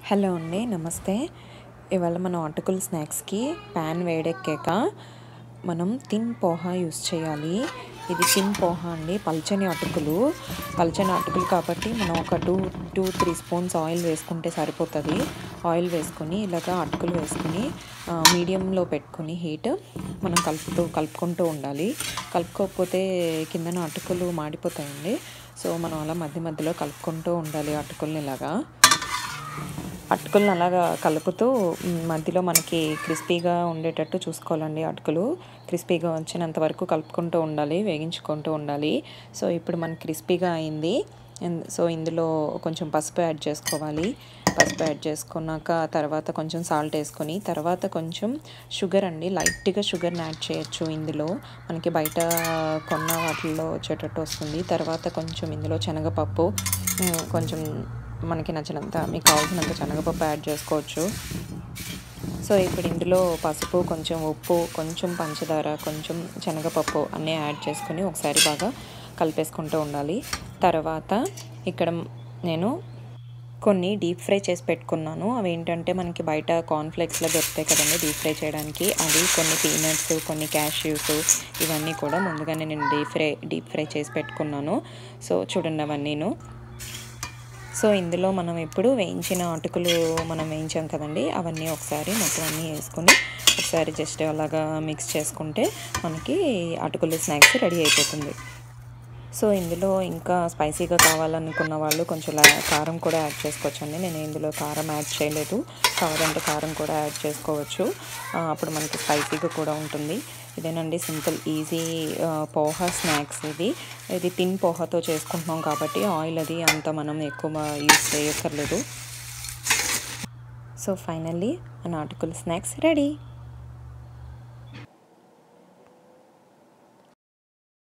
hello అండి నమస్తే ఇవాళ మనం అటుకుల స్నాక్స్కి ప్యాన్ వేడెక్కాక మనం తిన్ పోహా యూస్ చేయాలి ఇది తిన్ పోహా అండి పల్చని అటుకులు పల్చని అటుకులు కాబట్టి మనం ఒక two two three spoons oil వేసుకుంటే సరిపోతుంది ఆయిల్ వేసుకొని ఇలాగ అటుకులు వేసుకొని మీడియంలో పెట్టుకొని హీట్ మనం కలుపుతూ కలుపుకుంటూ ఉండాలి కలుపుకోకపోతే కిందన అటుకులు మాడిపోతాయండి సో మనం అలా మధ్య మధ్యలో కలుపుకుంటూ ఉండాలి అటుకుల్ని ఇలాగా అటుకులను అలాగా కలుపుతూ మ్, మధ్యలో మనకి క్రిస్పీగా ఉండేటట్టు చూసుకోవాలండి అటుకులు క్రిస్పీగా వచ్చినంత వరకు కలుపుకుంటూ ఉండాలి వేగించుకుంటూ ఉండాలి సో ఇప్పుడు మనకి క్రిస్పీగా అయింది ఇన్- సో ఇందులో కొంచెం పసుపు యాడ్ చేసుకోవాలి పసుపు యాడ్ చేసుకున్నాక తర్వాత కొంచెం సాల్ట్ వేసుకొని తర్వాత కొంచెం షుగర్ అండి లైట్గా షుగర్ని యాడ్ చేయొచ్చు ఇందులో మనకి బయట కొన్న వాటిల్లో వచ్చేటట్టు వస్తుంది తర్వాత కొంచెం ఇందులో శనగపప్పు మ్, కొంచెం మనకి నచ్చినంత మీకు కావాల్సినంత శనగపప్పు యాడ్ చేసుకోవచ్చు సో ఇప్పుడు ఇందులో పసుపు కొంచెం ఉప్పు కొంచెం పంచదార కొంచెం శనగపప్పు అన్నీ యాడ్ చేసుకొని ఒకసారి బాగా కలిపేసుకుంటూ ఉండాలి తర్వాత ఇక్కడ నేను కొన్ని డీప్ ఫ్రై చేసి పెట్టుకున్నాను అవి ఏంటంటే మనకి బయట కార్న్ఫ్లెక్స్లో దొరుకుతాయి కదండి డీప్ ఫ్రై చేయడానికి అవి కొన్ని పీనట్స్ కొన్ని క్యాష్యూస్ ఇవన్నీ కూడా ముందుగానే నేను డీప్ ఫ్రై డీప్ ఫ్రై చేసి పెట్టుకున్నాను సో చూడండి అవన్నీను సో ఇందులో మనం ఇప్పుడు వేయించిన అటుకులు మనం వేయించాం కదండి అవన్నీ ఒకసారి మొత్తం అన్నీ వేసుకొని ఒకసారి జస్ట్ అలాగా మిక్స్ చేసుకుంటే మనకి అటుకులు స్నాక్స్ రెడీ అయిపోతుంది సో ఇందులో ఇంకా స్పైసీగా కావాలనుకున్న వాళ్ళు కొంచెం లా- కారం కూడా యాడ్ చేసుకోవచ్చండి నేను ఇందులో కారం యాడ్ చేయలేదు కావాలంటే కారం కూడా యాడ్ చేసుకోవచ్చు ఆ, అప్పుడు మనకి స్పైసీగా కూడా ఉంటుంది ఇదేనండి సింపుల్ ఈజీ పోహా స్నాక్స్ ఇది ఇది తిన్ పోహాతో చేసుకుంటున్నాం కాబట్టి ఆయిల్ అది అంత మనం ఎక్కువ యూస్ చేయక్కర్లేదు సో ఫైనల్లీ మన అటుకుల స్నాక్స్ రెడీ